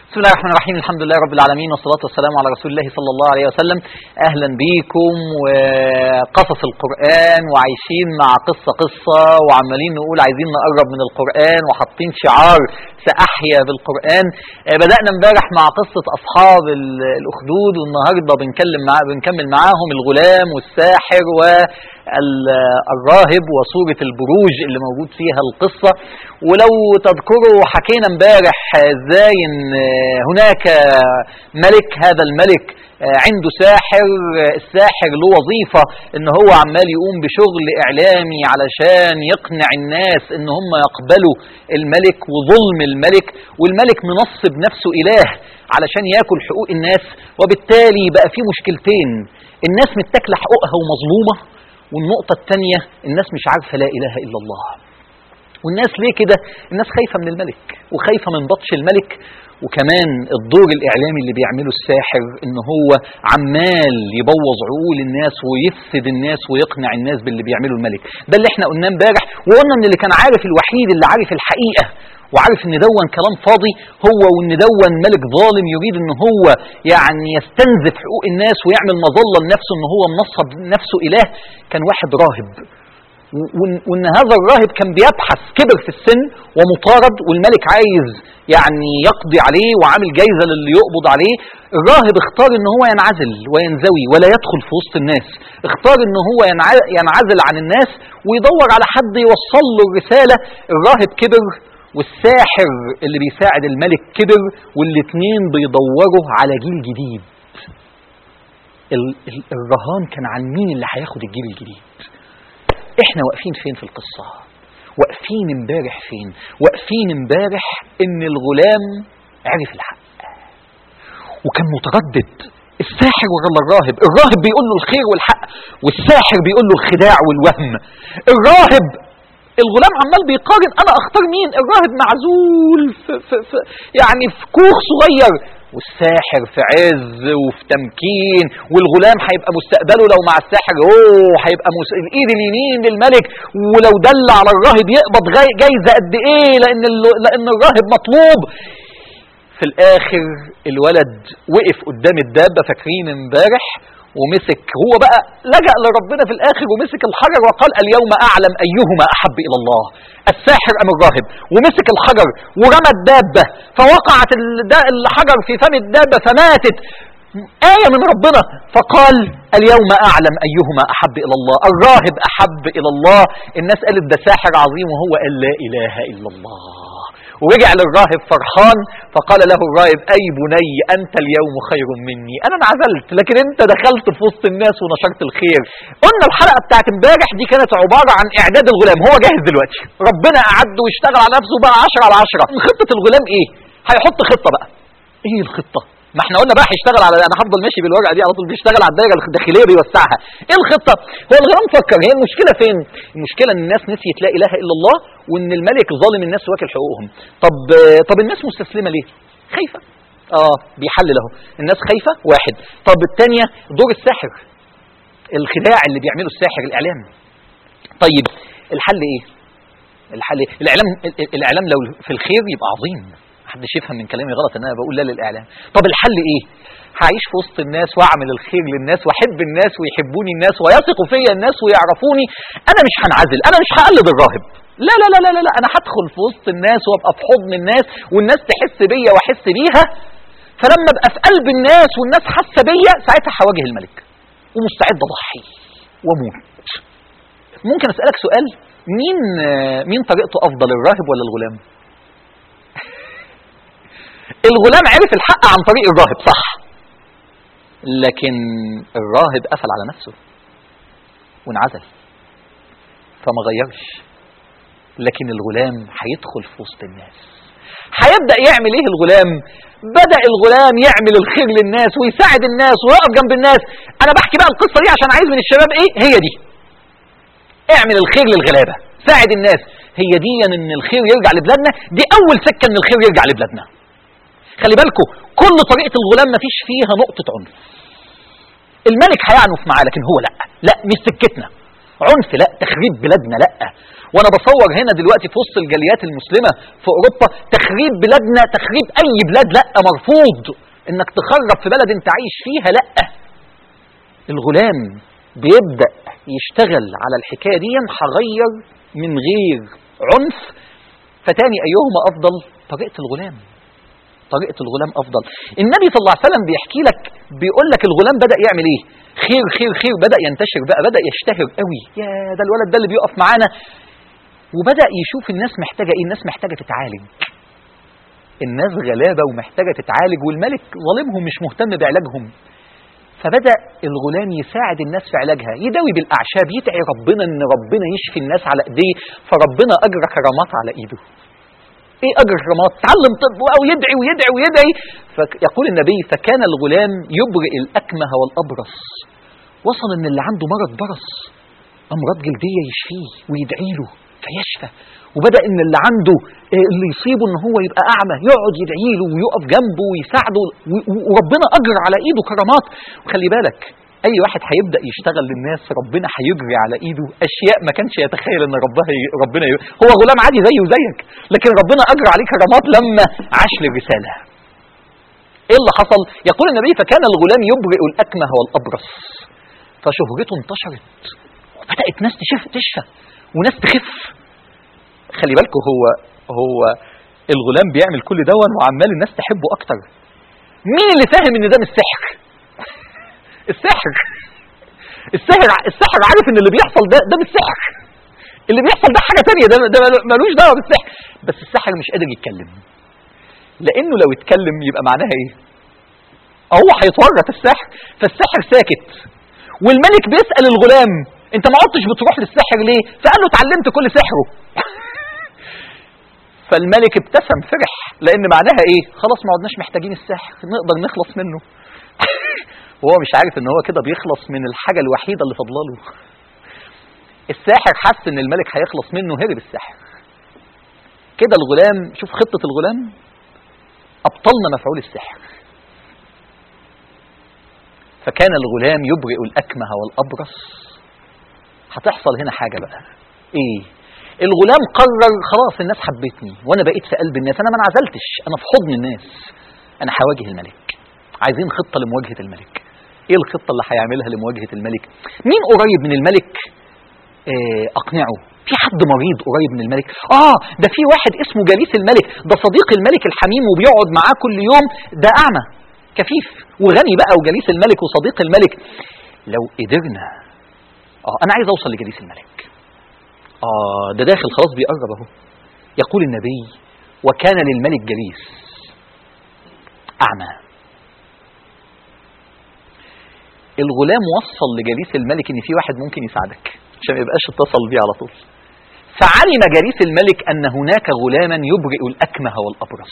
بسم الله الرحمن الرحيم الحمد لله رب العالمين والصلاة والسلام على رسول الله صلى الله عليه وسلم أهلا بيكم وقصص القرآن وعايشين مع قصة قصة وعمالين نقول عايزين نقرب من القرآن وحاطين شعار سأحيا بالقرآن آه، بدأنا امبارح مع قصة أصحاب ال- الأخدود والنهاردة بنكلم مع بنكمل معاهم الغلام والساحر والراهب وصورة البروج اللي موجود فيها القصة ولو تذكروا حكينا امبارح ازاي ان آه، هناك ملك هذا الملك آه، عنده ساحر آه، الساحر له وظيفة ان هو عمال يقوم بشغل اعلامي علشان يقنع الناس ان هم يقبلوا الملك وظلم الملك والملك منصب نفسه اله علشان ياكل حقوق الناس وبالتالي بقى في مشكلتين الناس متاكله حقوقها ومظلومه والنقطة الثانية الناس مش عارفة لا إله إلا الله والناس ليه كده الناس خايفة من الملك وخايفة من بطش الملك وكمان الدور الإعلامي اللي بيعمله الساحر إن هو عمال يبوظ عقول الناس ويفسد الناس ويقنع الناس باللي بيعمله الملك ده اللي احنا قلناه امبارح وقلنا ان اللي كان عارف الوحيد اللي عارف الحقيقة وعارف ان دون كلام فاضي هو وان دون ملك ظالم يريد ان هو يعني يستنزف حقوق الناس ويعمل مظلة لنفسه ان هو منصب نفسه اله كان واحد راهب وإن- وان هذا الراهب كان بيبحث كبر في السن ومطارد والملك عايز يعني يقضي عليه وعامل جايزه للي يقبض عليه الراهب اختار ان هو ينعزل وينزوي ولا يدخل في وسط الناس اختار ان هو ينع- ينعزل عن الناس ويدور على حد يوصل له الرساله الراهب كبر والساحر اللي بيساعد الملك كبر والاتنين بيدوروا على جيل جديد ال- ال- الرهان كان عن مين اللي هياخد الجيل الجديد احنا واقفين فين في القصة واقفين امبارح فين واقفين امبارح ان الغلام عرف الحق وكان متردد الساحر ولا الراهب الراهب بيقول له الخير والحق والساحر بيقول له الخداع والوهم الراهب الغلام عمال بيقارن انا اختار مين الراهب معزول في في في يعني في كوخ صغير والساحر في عز وفي تمكين والغلام هيبقى مستقبله لو مع الساحر اوه هيبقى مس... الايد اليمين للملك ولو دل على الراهب يقبض جاي... جايزه قد ايه لان ال... لان الراهب مطلوب في الاخر الولد وقف قدام الدابه فاكرين امبارح ومسك هو بقى لجأ لربنا في الاخر ومسك الحجر وقال اليوم اعلم ايهما احب الى الله الساحر ام الراهب ومسك الحجر ورمى الدابه فوقعت الد- الحجر في فم الدابه فماتت آية من ربنا فقال اليوم أعلم أيهما أحب إلى الله الراهب أحب إلى الله الناس قالت ده ساحر عظيم وهو قال لا إله إلا الله ورجع للراهب فرحان فقال له الراهب أي بني أنت اليوم خير مني أنا انعزلت لكن أنت دخلت في وسط الناس ونشرت الخير قلنا الحلقة بتاعت امبارح دي كانت عبارة عن إعداد الغلام هو جاهز دلوقتي ربنا أعده واشتغل على نفسه بقى 10 على 10 خطة الغلام إيه هيحط خطة بقى ايه الخطه ما احنا قلنا بقى هيشتغل على انا هفضل ماشي بالورقه دي على طول بيشتغل على الدايره الداخليه بيوسعها ايه الخطه هو الغلام فكر هي المشكله فين المشكله ان الناس نسيت لا اله الا الله وان الملك ظالم الناس واكل حقوقهم طب طب الناس مستسلمه ليه خايفه اه بيحلل اهو الناس خايفه واحد طب الثانيه دور الساحر الخداع اللي بيعمله الساحر الاعلام طيب الحل ايه الحل إيه؟ الاعلام الاعلام لو في الخير يبقى عظيم محدش يفهم من كلامي غلط ان انا بقول لا للاعلام طب الحل ايه هعيش في وسط الناس واعمل الخير للناس واحب الناس ويحبوني الناس ويثقوا فيا الناس ويعرفوني انا مش هنعزل انا مش هقلد الراهب لا لا لا لا لا, لا. انا هدخل في وسط الناس وابقى في حضن الناس والناس تحس بيا واحس بيها فلما ابقى في قلب الناس والناس حاسه بيا ساعتها هواجه الملك ومستعد اضحي واموت ممكن اسالك سؤال مين مين طريقته افضل الراهب ولا الغلام الغلام عرف الحق عن طريق الراهب صح لكن الراهب قفل على نفسه وانعزل فما غيرش لكن الغلام هيدخل في وسط الناس هيبدا يعمل ايه الغلام بدا الغلام يعمل الخير للناس ويساعد الناس ويقف جنب الناس انا بحكي بقى القصه دي عشان عايز من الشباب ايه هي دي اعمل الخير للغلابه ساعد الناس هي دي ان الخير يرجع لبلادنا دي اول سكه ان الخير يرجع لبلادنا خلي بالكم كل طريقه الغلام ما فيش فيها نقطه عنف الملك هيعنف معاه لكن هو لا لا مش سكتنا عنف لا تخريب بلادنا لا وانا بصور هنا دلوقتي في وسط الجاليات المسلمه في اوروبا تخريب بلادنا تخريب اي بلاد لا مرفوض انك تخرب في بلد انت عايش فيها لا الغلام بيبدا يشتغل على الحكايه دي هغير من غير عنف فتاني ايهما افضل طريقه الغلام طريقه الغلام افضل النبي صلى الله عليه وسلم بيحكي لك بيقول لك الغلام بدا يعمل ايه خير خير خير بدا ينتشر بقى بدا يشتهر قوي يا ده الولد ده اللي بيقف معانا وبدا يشوف الناس محتاجه ايه الناس محتاجه تتعالج الناس غلابه ومحتاجه تتعالج والملك ظالمهم مش مهتم بعلاجهم فبدا الغلام يساعد الناس في علاجها يداوي بالاعشاب يدعي ربنا ان ربنا يشفي الناس على ايديه فربنا اجرى كرامات على ايده ايه اجر كرامات تعلم طب او يدعي ويدعي ويدعي فيقول النبي فكان الغلام يبرئ الاكمه والابرص وصل ان اللي عنده مرض برص امراض جلديه يشفيه ويدعي له فيشفى وبدا ان اللي عنده إيه اللي يصيبه ان هو يبقى اعمى يقعد يدعي له ويقف جنبه ويساعده وربنا اجر على ايده كرامات وخلي بالك اي واحد هيبدا يشتغل للناس ربنا هيجري على ايده اشياء ما كانش يتخيل ان ربها ي... ربنا ي... هو غلام عادي زيه وزيك لكن ربنا اجرى عليه كرامات لما عاش للرساله ايه اللي حصل يقول النبي فكان الغلام يبرئ الاكمه والابرص فشهرته انتشرت وبدات ناس تشف تشفى وناس تخف خلي بالكم هو هو الغلام بيعمل كل دون وعمال الناس تحبه اكتر مين اللي فاهم ان ده مش سحر السحر السحر السحر عارف ان اللي بيحصل ده ده مش سحر اللي بيحصل ده حاجه تانية ده ده ملوش دعوه بالسحر بس السحر مش قادر يتكلم لانه لو اتكلم يبقى معناها ايه هو هيتورط السحر فالسحر ساكت والملك بيسال الغلام انت ما عدتش بتروح للسحر ليه فقال له اتعلمت كل سحره فالملك ابتسم فرح لان معناها ايه خلاص ما عدناش محتاجين السحر نقدر نخلص منه وهو مش عارف ان هو كده بيخلص من الحاجة الوحيدة اللي فاضله له الساحر حس ان الملك هيخلص منه هرب الساحر كده الغلام شوف خطة الغلام أبطلنا مفعول السحر فكان الغلام يبرئ الأكمه والأبرص هتحصل هنا حاجة بقى ايه الغلام قرر خلاص الناس حبتني وانا بقيت في قلب الناس انا ما انعزلتش انا في حضن الناس انا هواجه الملك عايزين خطة لمواجهة الملك ايه الخطة اللي هيعملها لمواجهة الملك مين قريب من الملك اه اقنعه في حد مريض قريب من الملك اه ده في واحد اسمه جليس الملك ده صديق الملك الحميم وبيقعد معاه كل يوم ده اعمى كفيف وغني بقى وجليس الملك وصديق الملك لو قدرنا اه انا عايز اوصل لجليس الملك اه ده داخل خلاص بيقرب اهو يقول النبي وكان للملك جليس اعمى الغلام وصل لجليس الملك ان في واحد ممكن يساعدك عشان ما يبقاش اتصل بيه على طول فعلم جليس الملك ان هناك غلاما يبرئ الاكمه والابرص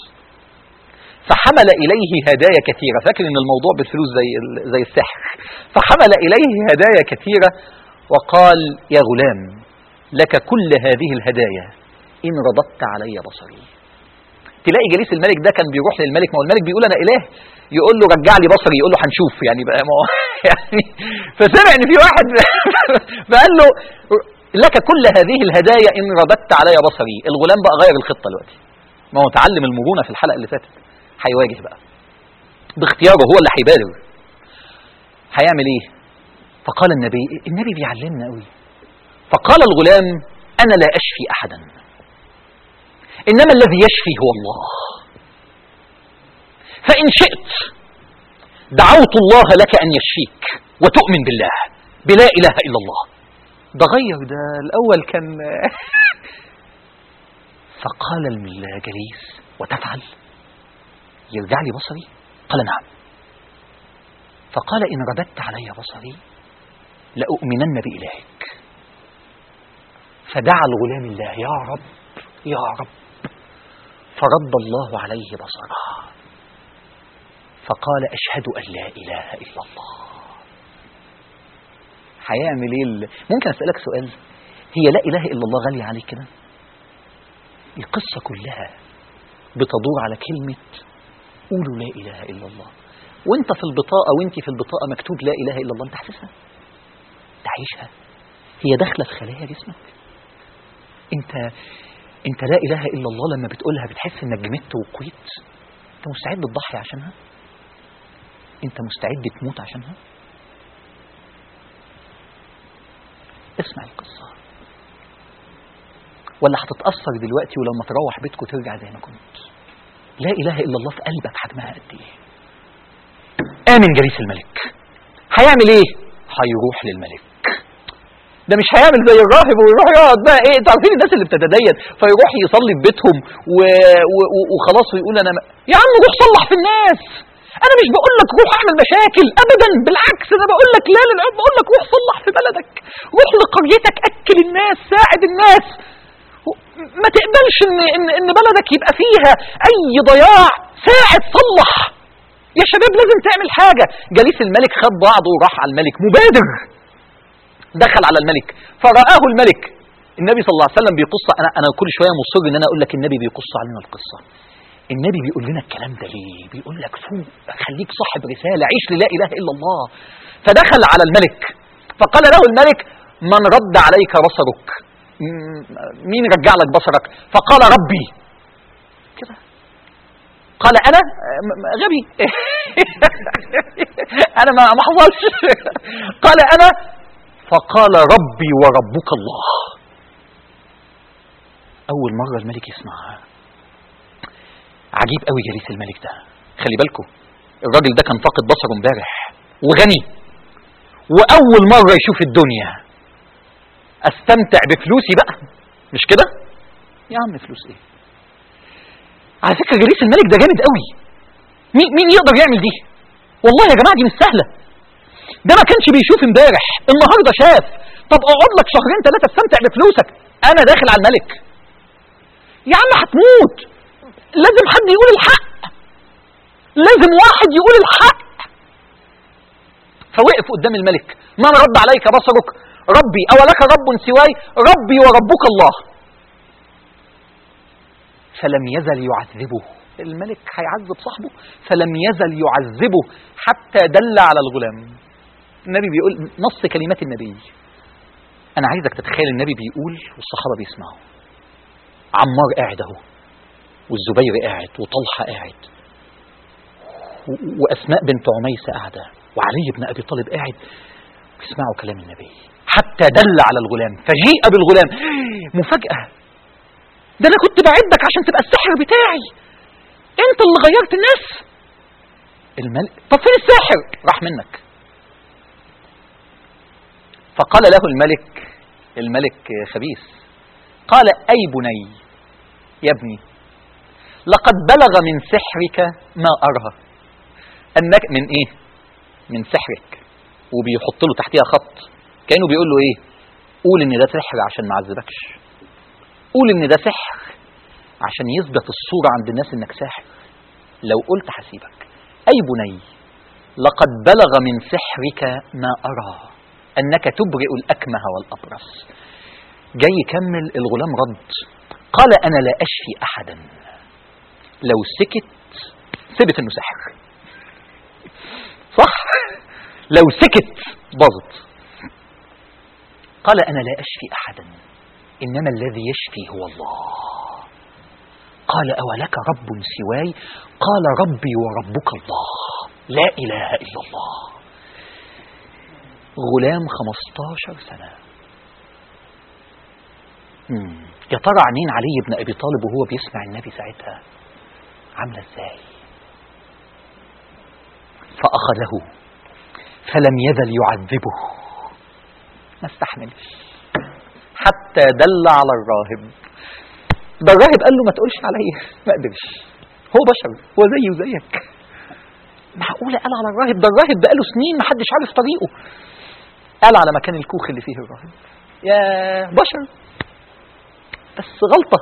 فحمل اليه هدايا كثيره فاكر ان الموضوع بالفلوس زي زي السحر فحمل اليه هدايا كثيره وقال يا غلام لك كل هذه الهدايا ان رددت علي بصري تلاقي جليس الملك ده كان بيروح للملك ما هو الملك بيقول انا اله يقول له رجع لي بصري يقول له هنشوف يعني بقى ما يعني فسمع ان في واحد فقال له لك كل هذه الهدايا ان رددت علي بصري الغلام بقى غير الخطه دلوقتي ما هو اتعلم المرونه في الحلقه اللي فاتت هيواجه بقى باختياره هو اللي هيبادر هيعمل ايه فقال النبي النبي بيعلمنا قوي فقال الغلام انا لا اشفي احدا انما الذي يشفي هو الله فإن شئت دعوت الله لك أن يشفيك وتؤمن بالله بلا إله إلا الله ده غير ده الأول كان فقال الجليس وتفعل يرجع لي بصري قال نعم فقال إن رددت علي بصري لأؤمنن بإلهك فدعا الغلام الله يا رب يا رب فرد الله عليه بصره فقال أشهد أن لا إله إلا الله هيعمل ايه ال- ممكن أسألك سؤال هي لا إله إلا الله غالية عليك كده القصة كلها بتدور على كلمة قولوا لا إله إلا الله وانت في البطاقة وانت في البطاقة مكتوب لا إله إلا الله انت حاسسها تعيشها هي داخلة في خلايا جسمك انت انت لا اله الا الله لما بتقولها بتحس انك جمدت وقويت انت مستعد تضحي عشانها انت مستعد تموت عشانها اسمع القصة ولا هتتأثر دلوقتي ولما تروح بيتكم ترجع زي ما كنت لا إله إلا الله في قلبك حجمها قد إيه آمن جليس الملك هيعمل إيه هيروح للملك ده مش هيعمل زي الراهب ويروح يقعد بقى ايه انتوا عارفين الناس اللي بتتدين فيروح يصلي في بيتهم و... و... و... وخلاص ويقول انا م... يا عم روح صلح في الناس انا مش بقول لك روح اعمل مشاكل ابدا بالعكس انا بقول لك لا للعب بقول لك روح صلح في بلدك روح لقريتك اكل الناس ساعد الناس ما تقبلش ان ان ان بلدك يبقى فيها اي ضياع ساعد صلح يا شباب لازم تعمل حاجه جليس الملك خد بعضه وراح على الملك مبادر دخل على الملك فرآه الملك النبي صلى الله عليه وسلم بيقص انا انا كل شويه مصر ان انا اقول لك النبي بيقص علينا القصه النبي بيقول لنا الكلام ده ليه بيقول لك فوق خليك صاحب رساله عيش للا اله الا الله فدخل على الملك فقال له الملك من رد عليك بصرك م- مين رجع لك بصرك فقال ربي كده قال انا م- م- غبي انا ما ما حصلش قال انا فقال ربي وربك الله اول مره الملك يسمعها عجيب قوي جليس الملك ده خلي بالكم الراجل ده كان فاقد بصره امبارح وغني واول مره يشوف الدنيا استمتع بفلوسي بقى مش كده يا عم فلوس ايه على فكره جليس الملك ده جامد قوي مين مين يقدر يعمل دي والله يا جماعه دي مش سهله ده ما كانش بيشوف امبارح النهارده شاف طب اقعد لك شهرين ثلاثه استمتع بفلوسك انا داخل على الملك يا عم هتموت لازم حد يقول الحق لازم واحد يقول الحق فوقف قدام الملك من رد عليك بصرك ربي أولك رب سواي ربي وربك الله فلم يزل يعذبه الملك هيعذب صاحبه فلم يزل يعذبه حتى دل على الغلام النبي بيقول نص كلمات النبي انا عايزك تتخيل النبي بيقول والصحابه بيسمعوا عمار قاعد اهو والزبير قاعد وطلحه قاعد و- واسماء بنت عميس قاعده وعلي بن ابي طالب قاعد بيسمعوا كلام النبي حتى دل على الغلام فجيء بالغلام مفاجاه ده انا كنت بعدك عشان تبقى السحر بتاعي انت اللي غيرت الناس الملك طب فين الساحر راح منك فقال له الملك الملك خبيث قال اي بني يا ابني لقد بلغ من سحرك ما ارى انك من ايه من سحرك وبيحط له تحتها خط كانه بيقول له ايه قول ان ده سحر عشان ما اعذبكش قول ان ده سحر عشان يثبت الصورة عند الناس انك ساحر لو قلت هسيبك اي بني لقد بلغ من سحرك ما ارى انك تبرئ الاكمه والابرص جاي يكمل الغلام رد قال انا لا اشفي احدا لو سكت ثبت انه سحر صح لو سكت باظت قال انا لا اشفي احدا انما الذي يشفي هو الله قال اولك رب سواي قال ربي وربك الله لا اله الا الله غلام 15 سنه مم. يا ترى عينين علي بن ابي طالب وهو بيسمع النبي ساعتها عامله ازاي فاخذه فلم يزل يعذبه ما استحملش حتى دل على الراهب ده الراهب قال له ما تقولش عليا ما قدرش هو بشر هو زيه وزيك معقولة قال على الراهب ده الراهب بقاله سنين ما حدش عارف طريقه قال على مكان الكوخ اللي فيه الراهب يا بشر بس غلطة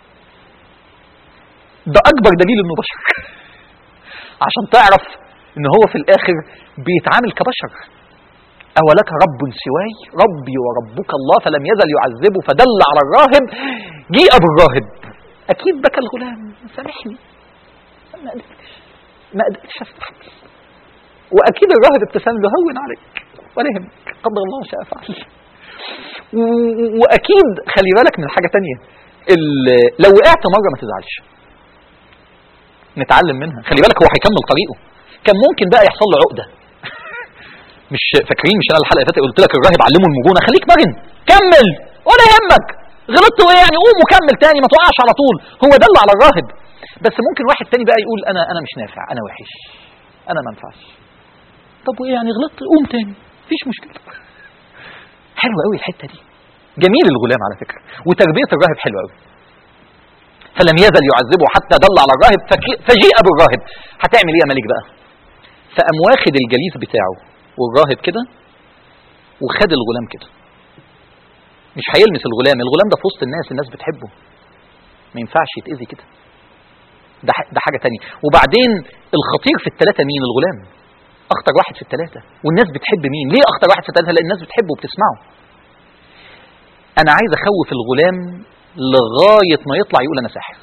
ده أكبر دليل إنه بشر عشان تعرف إن هو في الآخر بيتعامل كبشر أولك رب سواي ربي وربك الله فلم يزل يعذبه فدل على الراهب جيء بالراهب أكيد بكى الغلام سامحني ما قدرتش ما قدرتش أستحمل وأكيد الراهب ابتسم له هون عليك ولا يهمك قدر الله ما شاء فعل و- و- واكيد خلي بالك من حاجه تانية ال- لو وقعت مره ما تزعلش نتعلم منها خلي بالك هو هيكمل طريقه كان ممكن بقى يحصل له عقده مش فاكرين مش انا الحلقه اللي فاتت قلت لك الراهب علمه المرونه خليك مرن كمل ولا يهمك غلطت وايه يعني قوم وكمل تاني ما توقعش على طول هو ده اللي على الراهب بس ممكن واحد تاني بقى يقول انا انا مش نافع انا وحش انا ما انفعش طب وايه يعني غلطت قوم تاني مفيش مشكله حلوه قوي الحته دي جميل الغلام على فكره وتربيه الراهب حلوه قوي فلم يزل يعذبه حتى دل على الراهب فك- فجيء بالراهب هتعمل ايه يا ملك بقى فقام واخد الجليس بتاعه والراهب كده وخد الغلام كده مش هيلمس الغلام الغلام ده في وسط الناس الناس بتحبه ما ينفعش يتأذي كده ده ح- ده حاجة تانية وبعدين الخطير في الثلاثة مين الغلام أخطر واحد في الثلاثة والناس بتحب مين ليه أخطر واحد في الثلاثة لأن الناس بتحبه وبتسمعه أنا عايز أخوف الغلام لغاية ما يطلع يقول أنا ساحر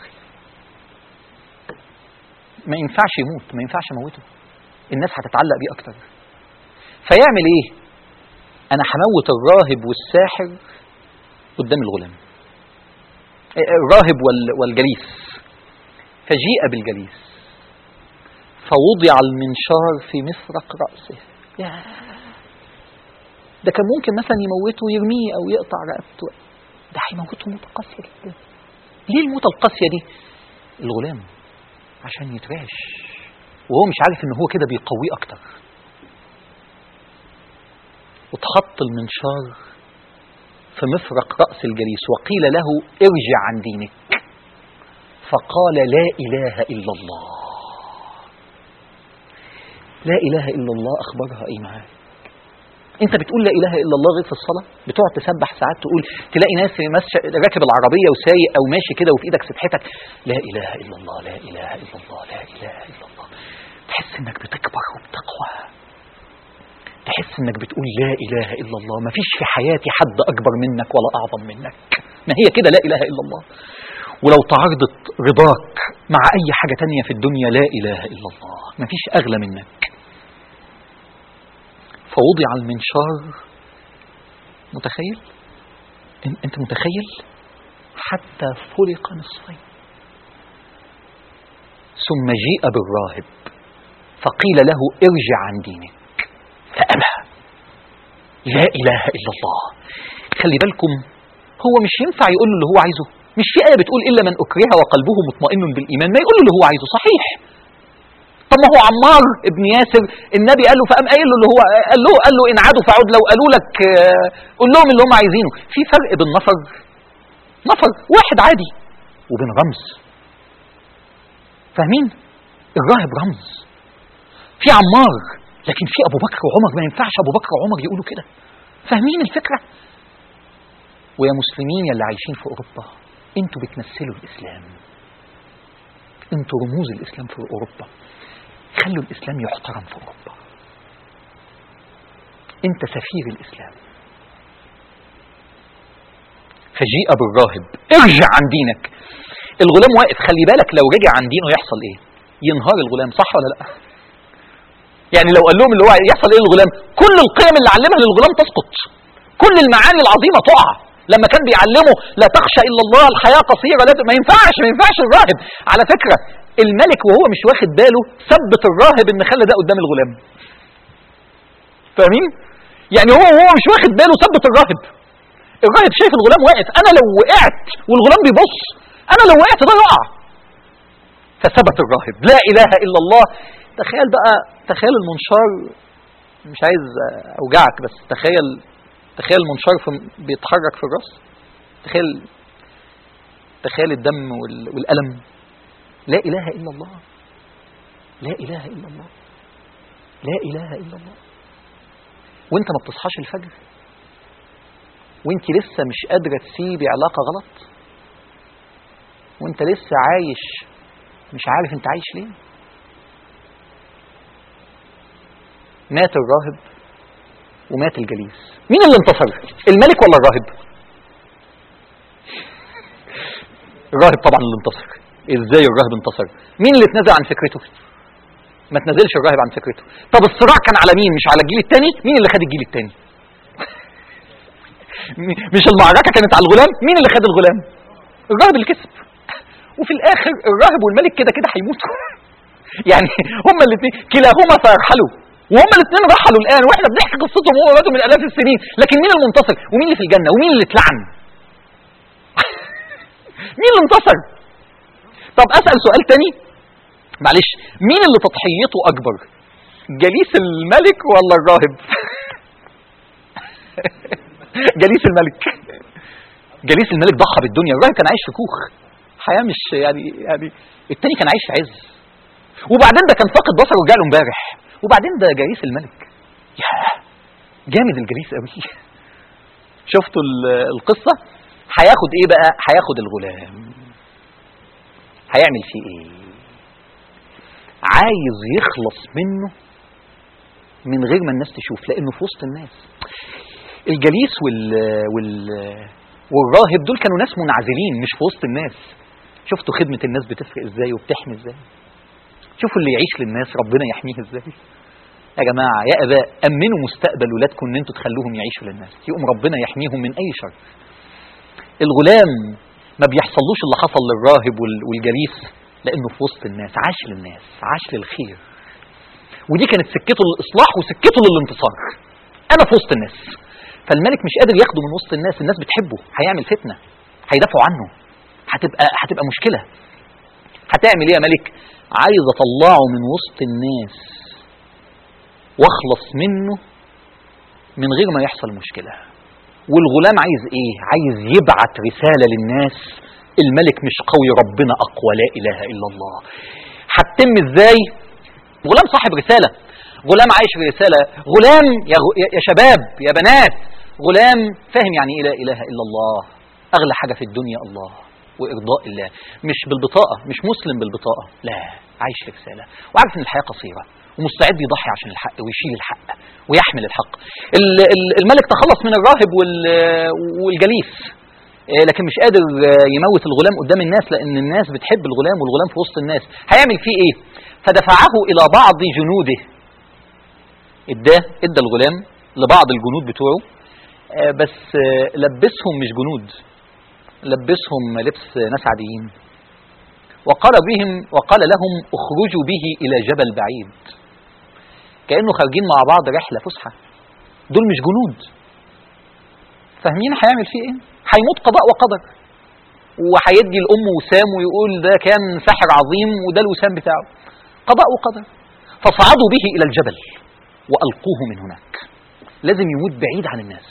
ما ينفعش يموت ما ينفعش أموته الناس هتتعلق بيه أكتر فيعمل إيه أنا هموت الراهب والساحر قدام الغلام الراهب وال- والجليس فجيء بالجليس فوضع المنشار في مفرق رأسه يا ده كان ممكن مثلا يموته ويرميه أو يقطع رقبته ده هيموته موتة قاسية جدا ليه الموتة القاسية دي الغلام عشان يترعش وهو مش عارف ان هو كده بيقويه اكتر واتحط المنشار في مفرق رأس الجليس وقيل له ارجع عن دينك فقال لا إله إلا الله لا إله إلا الله أخبرها إيه معاك انت بتقول لا اله الا الله غير في الصلاه بتقعد تسبح ساعات تقول تلاقي ناس ماشي راكب العربيه وسايق او ماشي كده وفي ايدك سبحتك لا اله الا الله لا اله الا الله لا اله الا الله تحس انك بتكبر وبتقوى تحس انك بتقول لا اله الا الله ما فيش في حياتي حد اكبر منك ولا اعظم منك ما هي كده لا اله الا الله ولو تعارضت رضاك مع اي حاجه تانية في الدنيا لا اله الا الله ما فيش اغلى منك فوضع المنشار متخيل إن- انت متخيل حتى فلق نصفين ثم جيء بالراهب فقيل له ارجع عن دينك فأبى لا إله إلا الله خلي بالكم هو مش ينفع يقول له اللي هو عايزه مش في آية بتقول إلا من أكره وقلبه مطمئن بالإيمان ما يقول له اللي هو عايزه صحيح طب ما هو عمار ابن ياسر النبي قال له فقام قايل له اللي هو قال له قال له ان عادوا فعود لو قالوا لك آه، قول لهم اللي هم عايزينه في فرق بين نفر نفر واحد عادي وبين رمز فاهمين الراهب رمز في عمار لكن في ابو بكر وعمر ما ينفعش ابو بكر وعمر يقولوا كده فاهمين الفكره ويا مسلمين يا اللي عايشين في اوروبا انتوا بتمثلوا الاسلام انتوا رموز الاسلام في اوروبا خلوا الإسلام يحترم في أوروبا أنت سفير الإسلام فجيء بالراهب ارجع عن دينك الغلام واقف خلي بالك لو رجع عن دينه يحصل ايه ينهار الغلام صح ولا لا يعني لو قال لهم اللي هو يحصل ايه للغلام كل القيم اللي علمها للغلام تسقط كل المعاني العظيمه تقع لما كان بيعلمه لا تخشى الا الله الحياه قصيره لازم ما ينفعش ما ينفعش الراهب على فكره الملك وهو مش واخد باله ثبت الراهب ان خلى ده قدام الغلام فاهمين يعني هو وهو مش واخد باله ثبت الراهب الراهب شايف الغلام واقف انا لو وقعت والغلام بيبص انا لو وقعت ده يقع فثبت الراهب لا اله الا الله تخيل بقى تخيل المنشار مش عايز اوجعك بس تخيل تخيل المنشار في بيتحرك في الراس تخيل تخيل الدم وال- والالم لا اله الا الله لا اله الا الله لا اله الا الله وانت ما بتصحاش الفجر وانت لسه مش قادره تسيبي علاقه غلط وانت لسه عايش مش عارف انت عايش ليه مات الراهب ومات الجليس مين اللي انتصر الملك ولا الراهب الراهب طبعا اللي انتصر ازاي الراهب انتصر مين اللي اتنازل عن فكرته ما تنزلش الراهب عن فكرته طب الصراع كان على مين مش على الجيل الثاني مين اللي خد الجيل الثاني مش المعركه كانت على الغلام مين اللي خد الغلام الراهب اللي كسب وفي الاخر الراهب والملك كده كده هيموتوا يعني هما الاثنين كلاهما سيرحلوا وهما الاثنين رحلوا الان واحنا بنحكي قصتهم وهو ماتوا من الاف السنين لكن مين المنتصر ومين اللي في الجنه ومين اللي اتلعن مين اللي انتصر طب اسال سؤال تاني معلش مين اللي تضحيته اكبر جليس الملك ولا الراهب جليس الملك جليس الملك ضحى بالدنيا الراهب كان عايش في كوخ حياه مش يعني يعني التاني كان عايش في عز وبعدين ده كان فاقد بصره ورجع له امبارح وبعدين ده جليس الملك ياه جامد الجليس قوي شفتوا ال- القصه هياخد ايه بقى هياخد الغلام هيعمل فيه ايه عايز يخلص منه من غير ما الناس تشوف لانه في وسط الناس الجليس وال وال والراهب دول كانوا ناس منعزلين مش في وسط الناس شفتوا خدمة الناس بتفرق ازاي وبتحمي ازاي شوفوا اللي يعيش للناس ربنا يحميه ازاي يا جماعة يا اباء امنوا مستقبل ولادكم ان انتوا تخلوهم يعيشوا للناس يقوم ربنا يحميهم من اي شر الغلام ما بيحصلوش اللي حصل للراهب وال- والجليس لانه في وسط الناس عاش للناس عاش للخير ودي كانت سكته للاصلاح وسكته للانتصار انا في وسط الناس فالملك مش قادر ياخده من وسط الناس الناس بتحبه هيعمل فتنه هيدافعوا عنه هتبقى هتبقى مشكله هتعمل ايه يا ملك عايز اطلعه من وسط الناس واخلص منه من غير ما يحصل مشكله والغلام عايز ايه عايز يبعت رساله للناس الملك مش قوي ربنا اقوى لا اله الا الله هتتم ازاي غلام صاحب رساله غلام عايش في رساله غلام يا, غ- يا- يا شباب يا بنات غلام فاهم يعني ايه لا اله الا الله اغلى حاجه في الدنيا الله وارضاء الله مش بالبطاقه مش مسلم بالبطاقه لا عايش في رساله وعارف ان الحياه قصيره ومستعد يضحي عشان الحق ويشيل الحق ويحمل الحق ال- ال- الملك تخلص من الراهب وال- والجليس آه، لكن مش قادر آه، يموت الغلام قدام الناس لان الناس بتحب الغلام والغلام في وسط الناس هيعمل فيه ايه فدفعه الى بعض جنوده اداه ادى الغلام لبعض الجنود بتوعه آه، بس آه، لبسهم مش جنود لبسهم لبس ناس عاديين وقال بهم وقال لهم اخرجوا به الى جبل بعيد كانه خارجين مع بعض رحله فسحه دول مش جنود فاهمين هيعمل فيه ايه هيموت قضاء وقدر وهيدي الام وسام ويقول ده كان ساحر عظيم وده الوسام بتاعه قضاء وقدر فصعدوا به الى الجبل والقوه من هناك لازم يموت بعيد عن الناس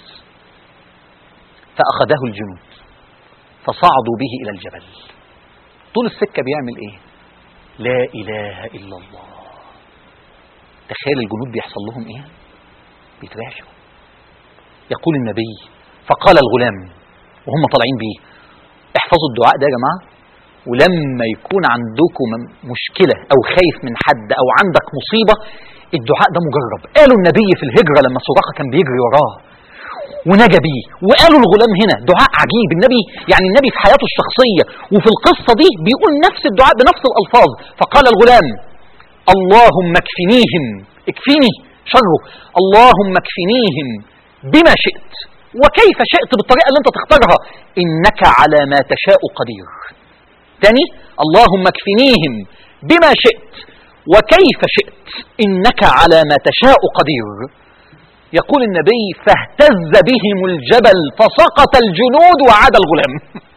فاخذه الجنود فصعدوا به الى الجبل طول السكه بيعمل ايه لا اله الا الله تخيل الجنود بيحصل لهم ايه بيترعشوا يقول النبي فقال الغلام وهم طالعين بيه احفظوا الدعاء ده يا جماعه ولما يكون عندكم مشكله او خايف من حد او عندك مصيبه الدعاء ده مجرب قالوا النبي في الهجره لما سراقه كان بيجري وراه ونجا بيه وقالوا الغلام هنا دعاء عجيب النبي يعني النبي في حياته الشخصيه وفي القصه دي بيقول نفس الدعاء بنفس الالفاظ فقال الغلام اللهم اكفنيهم اكفيني شره اللهم اكفنيهم بما شئت وكيف شئت بالطريقه اللي انت تختارها انك على ما تشاء قدير تاني اللهم اكفنيهم بما شئت وكيف شئت انك على ما تشاء قدير يقول النبي فاهتز بهم الجبل فسقط الجنود وعاد الغلام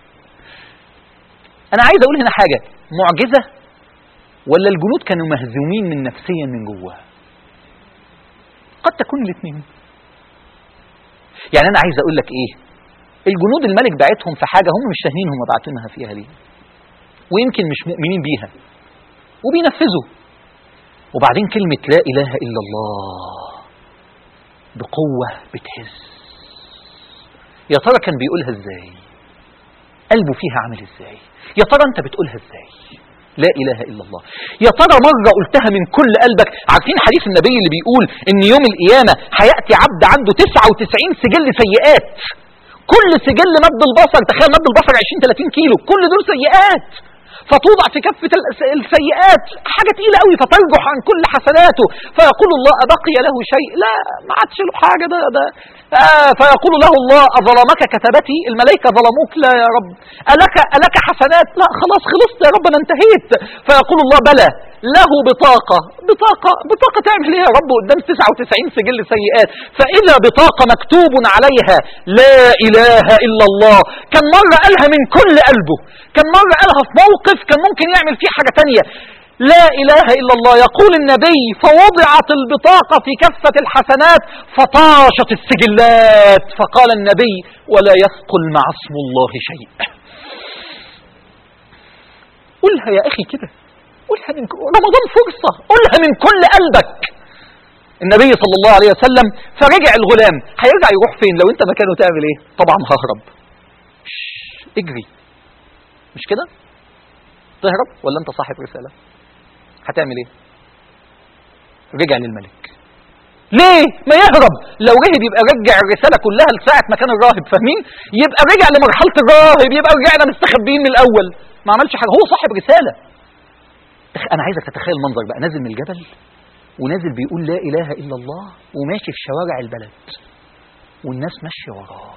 انا عايز اقول هنا حاجه معجزه ولا الجنود كانوا مهزومين من نفسيا من جوه قد تكون الاثنين يعني انا عايز اقول لك ايه الجنود الملك بعتهم في حاجه هم مش فاهمين هم بعتونها فيها ليه ويمكن مش مؤمنين بيها وبينفذوا وبعدين كلمه لا اله الا الله بقوه بتهز يا ترى كان بيقولها ازاي قلبه فيها عامل ازاي يا ترى انت بتقولها ازاي لا اله الا الله يا ترى مره قلتها من كل قلبك عارفين حديث النبي اللي بيقول ان يوم القيامه هياتي عبد عنده 99 سجل سيئات كل سجل مد البصر تخيل مد البصر 20 30 كيلو كل دول سيئات فتوضع في كفة الس- السيئات حاجة تقيلة قوي فترجح عن كل حسناته فيقول الله أبقي له شيء لا ما عادش له حاجة ده ده آه فيقول له الله أظلمك كتبتي الملائكة ظلموك لا يا رب ألك ألك حسنات لا خلاص خلصت يا رب أنا انتهيت فيقول الله بلى له بطاقة بطاقة بطاقة تعمل ايه يا رب قدام 99 سجل سيئات فإذا بطاقة مكتوب عليها لا إله إلا الله كان مرة قالها من كل قلبه كان مرة قالها في موقف كان ممكن يعمل فيه حاجة تانية لا إله إلا الله يقول النبي فوضعت البطاقة في كفة الحسنات فطاشت السجلات فقال النبي ولا يثقل مع اسم الله شيء قولها يا أخي كده قولها من ك- رمضان فرصة قولها من كل قلبك النبي صلى الله عليه وسلم فرجع الغلام هيرجع يروح فين لو انت مكانه تعمل ايه طبعا ههرب شش، اجري مش كده تهرب ولا انت صاحب رسالة هتعمل ايه رجع للملك ليه ما يهرب لو رهب يبقى رجع الرسالة كلها لساعة ما كان الراهب فاهمين يبقى رجع لمرحلة الراهب يبقى رجعنا مستخبيين من الأول ما عملش حاجة هو صاحب رسالة تخ- أنا عايزك تتخيل المنظر بقى نازل من الجبل ونازل بيقول لا إله إلا الله وماشي في شوارع البلد والناس ماشية وراه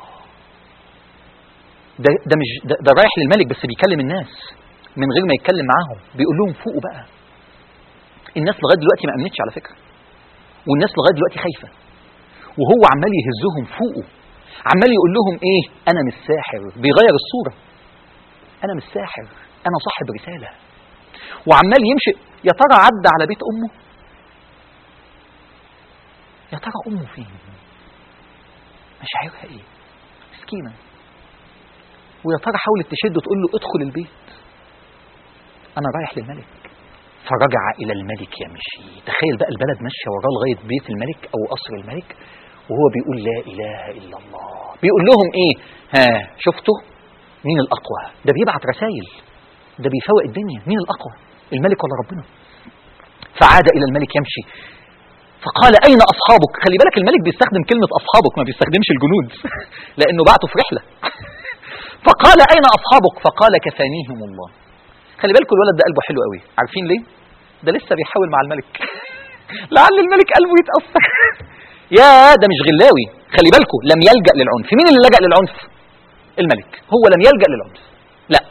ده, ده مش ده, ده رايح للملك بس بيكلم الناس من غير ما يتكلم معاهم بيقول لهم فوقوا بقى الناس لغايه دلوقتي ما امنتش على فكره والناس لغايه دلوقتي خايفه وهو عمال يهزهم فوقه عمال يقول لهم ايه انا مش ساحر بيغير الصوره انا مش ساحر انا صاحب رساله وعمال يمشي يا ترى عدى على بيت امه يا ترى امه فين مشاعرها ايه مسكينه ويا ترى حاولت تشده تقول له ادخل البيت انا رايح للملك فرجع الى الملك يمشي تخيل بقى البلد ماشيه وراه لغايه بيت الملك او قصر الملك وهو بيقول لا اله الا الله بيقول لهم ايه ها شفتوا مين الاقوى ده بيبعت رسائل ده بيفوق الدنيا مين الاقوى الملك ولا ربنا فعاد الى الملك يمشي فقال اين اصحابك خلي بالك الملك بيستخدم كلمه اصحابك ما بيستخدمش الجنود لانه بعته في رحله فقال اين اصحابك فقال كفانيهم الله خلي بالكم الولد ده قلبه حلو قوي عارفين ليه ده لسه بيحاول مع الملك لعل الملك قلبه يتاثر يا ده مش غلاوي خلي بالكم لم يلجا للعنف مين اللي لجا للعنف الملك هو لم يلجا للعنف لا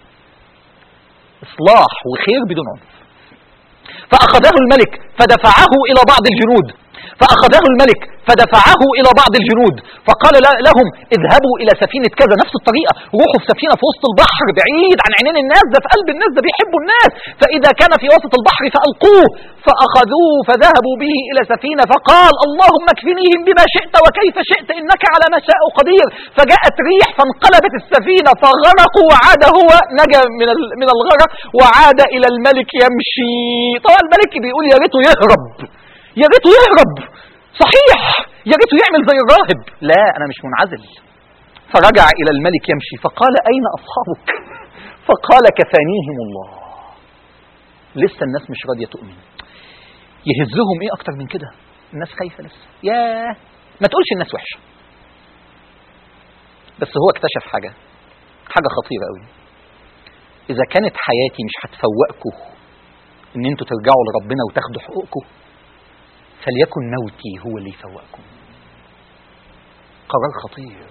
اصلاح وخير بدون عنف فاخذه الملك فدفعه الى بعض الجنود فأخذه الملك فدفعه إلى بعض الجنود فقال ل- لهم اذهبوا إلى سفينة كذا نفس الطريقة روحوا في سفينة في وسط البحر بعيد عن عينين الناس ده في قلب الناس ده بيحبوا الناس فإذا كان في وسط البحر فألقوه فأخذوه فذهبوا به إلى سفينة فقال اللهم اكفنيهم بما شئت وكيف شئت إنك على ما شاء قدير فجاءت ريح فانقلبت السفينة فغرقوا وعاد هو نجا من ال- من الغرق وعاد إلى الملك يمشي طبعا الملك بيقول يا ريته يهرب يا ريته يهرب صحيح يا ريته يعمل زي الراهب لا انا مش منعزل فرجع الى الملك يمشي فقال اين اصحابك فقال كفانيهم الله لسه الناس مش راضيه تؤمن يهزهم ايه اكتر من كده الناس خايفه لسه يا ما تقولش الناس وحشه بس هو اكتشف حاجه حاجه خطيره قوي اذا كانت حياتي مش هتفوقكم ان انتوا ترجعوا لربنا وتاخدوا حقوقكم فليكن موتي هو اللي يفوقكم قرار خطير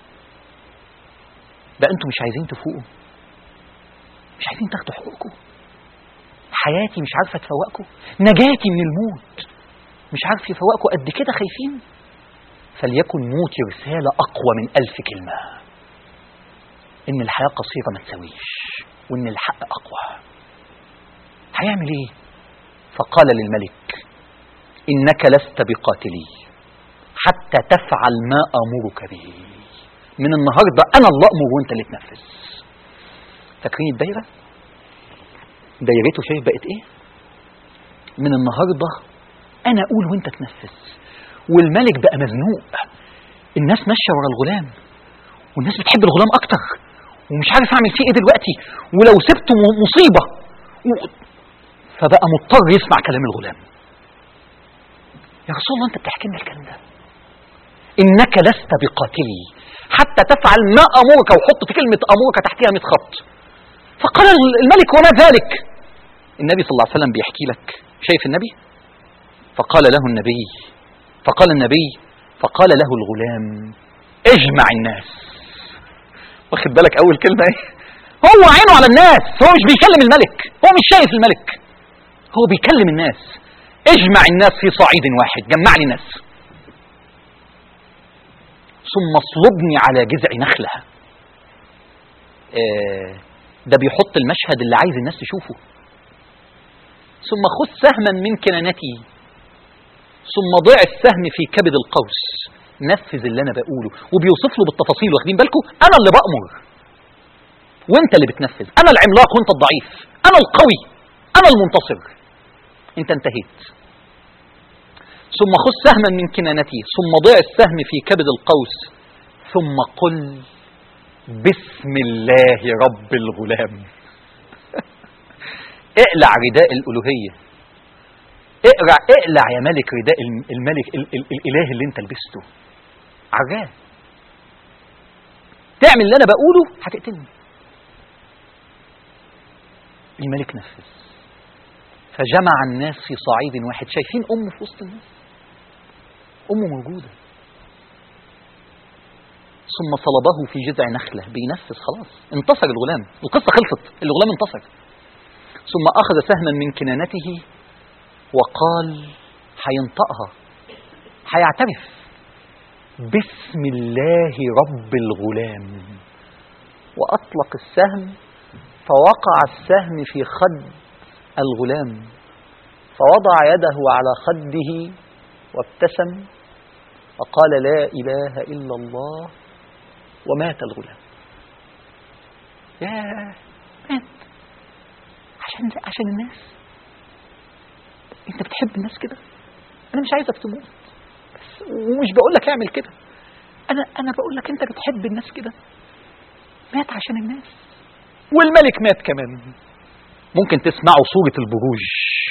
ده انتوا مش عايزين تفوقوا مش عايزين تاخدوا حقوقكم حياتي مش عارفه تفوقكم نجاتي من الموت مش عارف يفوقكم قد كده خايفين فليكن موتي رسالة أقوى من ألف كلمة إن الحياة قصيرة ما تسويش وإن الحق أقوى هيعمل إيه فقال للملك إنك لست بقاتلي حتى تفعل ما أمرك به من النهاردة أنا اللي أمر وأنت اللي تنفذ فاكرين الدايرة دايرته شايف بقت إيه من النهاردة أنا أقول وأنت تنفذ والملك بقى مزنوق الناس ماشية ورا الغلام والناس بتحب الغلام أكتر ومش عارف أعمل فيه إيه دلوقتي ولو سبته م- مصيبة و- فبقى مضطر يسمع كلام الغلام يا رسول الله انت بتحكي لنا الكلام ده انك لست بقاتلي حتى تفعل ما امرك وحط في كلمه امرك تحتها 100 خط فقال الملك وما ذلك النبي صلى الله عليه وسلم بيحكي لك شايف النبي فقال له النبي فقال النبي فقال له الغلام اجمع الناس واخد بالك اول كلمه ايه هو عينه على الناس هو مش بيكلم الملك هو مش شايف الملك هو بيكلم الناس اجمع الناس في صعيد واحد جمع لي ناس ثم اصلبني على جذع نخله آه ده بيحط المشهد اللي عايز الناس تشوفه ثم خذ سهما من كنانتي ثم ضع السهم في كبد القوس نفذ اللي انا بقوله وبيوصف له بالتفاصيل واخدين بالكم انا اللي بامر وانت اللي بتنفذ انا العملاق وانت الضعيف انا القوي انا المنتصر انت انتهيت ثم خذ سهما من كنانتي ثم ضع السهم في كبد القوس ثم قل بسم الله رب الغلام اقلع رداء الالوهيه اقلع اقلع يا ملك رداء الملك ال ال الاله اللي انت لبسته عراه تعمل اللي انا بقوله هتقتلني الملك نفذ فجمع الناس في صعيد واحد شايفين امه في وسط الناس امه موجوده ثم صلبه في جذع نخله بينفذ خلاص انتصر الغلام القصه خلصت الغلام انتصر ثم اخذ سهما من كنانته وقال هينطقها هيعترف بسم الله رب الغلام واطلق السهم فوقع السهم في خد الغلام فوضع يده على خده وابتسم وقال لا اله الا الله ومات الغلام يا مات عشان عشان الناس انت بتحب الناس كده انا مش عايزك تموت بس ومش بقول لك اعمل كده انا انا بقول لك انت بتحب الناس كده مات عشان الناس والملك مات كمان ممكن تسمعوا سورة البروج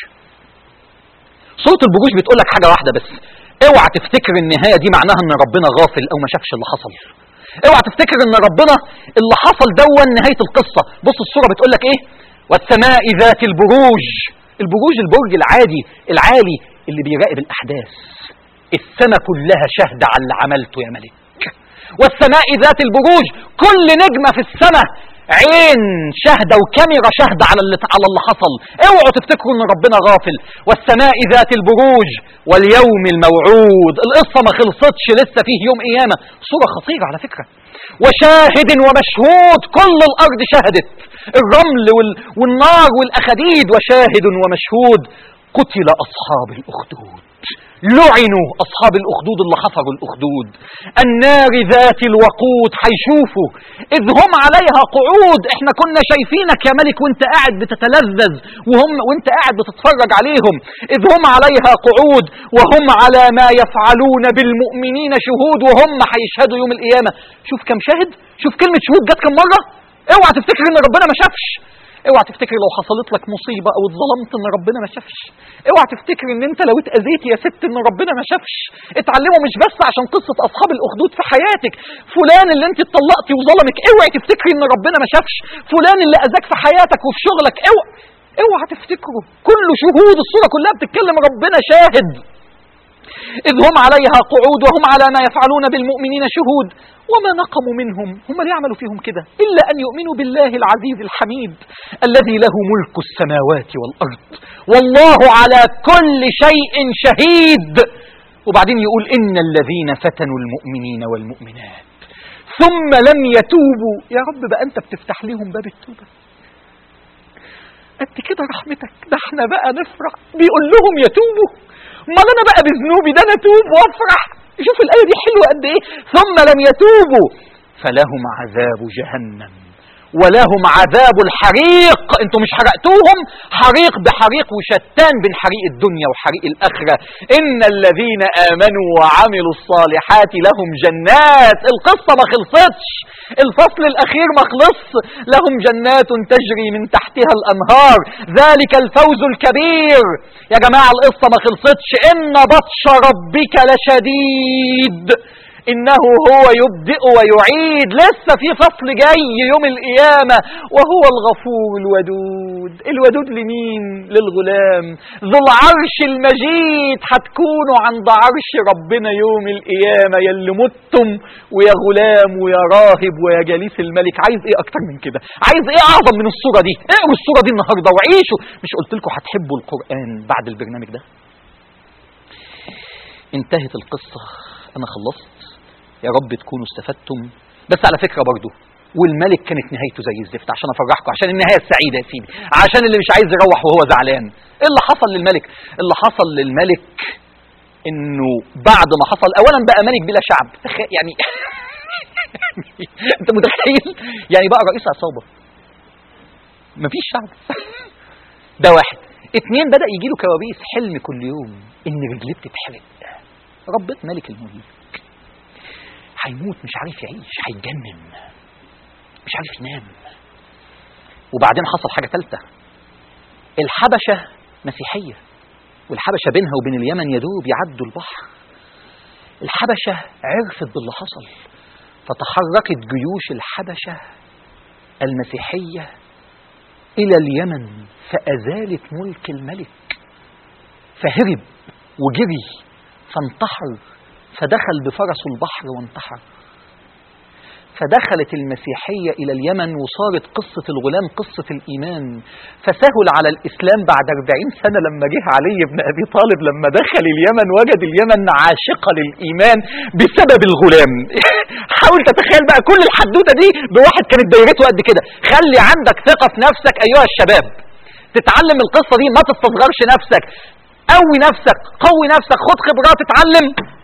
سورة البروج بتقول لك حاجة واحدة بس اوعى تفتكر النهاية دي معناها ان ربنا غافل او ما شافش اللي حصل اوعى تفتكر ان ربنا اللي حصل دون نهاية القصة بص السورة بتقول لك ايه والسماء ذات البروج البروج البرج العادي العالي اللي بيراقب الاحداث السماء كلها شاهدة على اللي عملته يا ملك والسماء ذات البروج كل نجمة في السماء عين شاهده وكاميرا شاهده على اللي على اللي حصل اوعوا تفتكروا ان ربنا غافل والسماء ذات البروج واليوم الموعود القصه ما خلصتش لسه فيه يوم قيامه صوره خطيره على فكره وشاهد ومشهود كل الارض شهدت الرمل وال... والنار والاخديد وشاهد ومشهود قتل اصحاب الاخدود لعنوا أصحاب الأخدود اللي حفروا الأخدود النار ذات الوقود هيشوفوا إذ هم عليها قعود إحنا كنا شايفينك يا ملك وانت قاعد بتتلذذ وهم وانت قاعد بتتفرج عليهم إذ هم عليها قعود وهم على ما يفعلون بالمؤمنين شهود وهم هيشهدوا يوم القيامة شوف كم شاهد شوف كلمة شهود جت كم مرة اوعى تفتكر ان ربنا ما شافش اوعى تفتكر لو حصلت لك مصيبة او اتظلمت ان ربنا ما شافش اوعى تفتكر ان انت لو اتأذيت يا ست ان ربنا ما شافش اتعلموا مش بس عشان قصة اصحاب الاخدود في حياتك فلان اللي انت اتطلقتي وظلمك اوعي تفتكري ان ربنا ما شافش فلان اللي اذاك في حياتك وفي شغلك اوعى اوعى تفتكروا كله شهود الصورة كلها بتتكلم ربنا شاهد إذ هم عليها قعود وهم على ما يفعلون بالمؤمنين شهود وما نقموا منهم هم اللي يعملوا فيهم كده إلا أن يؤمنوا بالله العزيز الحميد الذي له ملك السماوات والأرض والله على كل شيء شهيد وبعدين يقول إن الذين فتنوا المؤمنين والمؤمنات ثم لم يتوبوا يا رب بقى أنت بتفتح لهم باب التوبة قد كده رحمتك ده احنا بقى نفرح بيقول لهم يتوبوا امال انا بقى بذنوبي ده انا اتوب وافرح شوف الايه دي حلوه قد ايه ثم لم يتوبوا فلهم عذاب جهنم ولهم عذاب الحريق انتوا مش حرقتوهم حريق بحريق وشتان بين حريق الدنيا وحريق الاخره ان الذين امنوا وعملوا الصالحات لهم جنات القصه ما خلصتش الفصل الاخير ما خلص لهم جنات تجري من تحتها الانهار ذلك الفوز الكبير يا جماعه القصه ما خلصتش ان بطش ربك لشديد إنه هو يبدئ ويعيد لسه في فصل جاي يوم القيامة وهو الغفور الودود الودود لمين للغلام ذو العرش المجيد هتكونوا عند عرش ربنا يوم القيامة يلي متم ويا غلام ويا راهب ويا جليس الملك عايز ايه اكتر من كده عايز ايه اعظم من الصورة دي اقروا الصورة دي النهاردة وعيشوا مش قلت لكم هتحبوا القرآن بعد البرنامج ده انتهت القصة انا خلصت يا رب تكونوا استفدتم بس على فكرة برضو والملك كانت نهايته زي الزفت عشان افرحكم عشان النهاية السعيدة يا سيدي عشان اللي مش عايز يروح وهو زعلان ايه اللي حصل للملك اللي حصل للملك انه بعد ما حصل اولا بقى ملك بلا شعب تخ- يعني انت متخيل يعني بقى رئيس عصابة مفيش شعب ده واحد اتنين بدأ يجيله كوابيس حلم كل يوم ان رجليه بتتحرق ربنا ملك الملك هيموت مش عارف يعيش هيتجنن مش عارف ينام وبعدين حصل حاجة ثالثة الحبشة مسيحية والحبشة بينها وبين اليمن يدوب يعدوا البحر الحبشة عرفت باللي حصل فتحركت جيوش الحبشة المسيحية إلى اليمن فأزالت ملك الملك فهرب وجري فانتحر فدخل بفرسه البحر وانتحر فدخلت المسيحية إلى اليمن وصارت قصة الغلام قصة الإيمان فسهل على الإسلام بعد 40 سنة لما جه علي بن أبي طالب لما دخل اليمن وجد اليمن عاشقة للإيمان بسبب الغلام حاول تتخيل بقى كل الحدوتة دي بواحد كانت دايرته قد كده خلي عندك ثقة في نفسك أيها الشباب تتعلم القصة دي ما تستصغرش نفسك قوي نفسك قوي نفسك خد خبرات اتعلم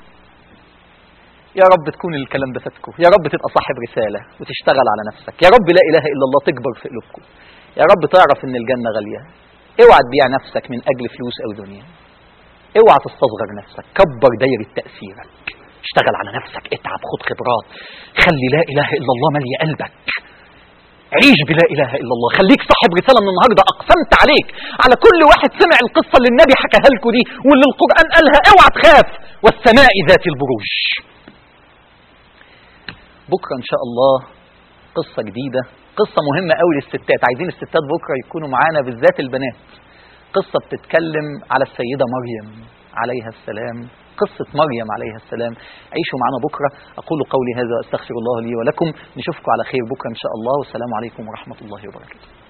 يا رب تكون الكلام ده فاتكم يا رب تبقى صاحب رسالة وتشتغل على نفسك يا رب لا إله إلا الله تكبر في قلوبكم يا رب تعرف إن الجنة غالية اوعى تبيع نفسك من أجل فلوس أو دنيا اوعى تستصغر نفسك كبر دايرة تأثيرك اشتغل على نفسك اتعب خد خبرات خلي لا إله إلا الله مالية قلبك عيش بلا إله إلا الله خليك صاحب رسالة من النهاردة أقسمت عليك على كل واحد سمع القصة اللي النبي حكاها لكم دي واللي القرآن قالها اوعى تخاف والسماء ذات البروج بكرة إن شاء الله قصة جديدة قصة مهمة قوي للستات عايزين الستات بكرة يكونوا معانا بالذات البنات قصة بتتكلم على السيدة مريم عليها السلام قصة مريم عليها السلام عيشوا معنا بكرة أقول قولي هذا أستغفر الله لي ولكم نشوفكم على خير بكرة إن شاء الله والسلام عليكم ورحمة الله وبركاته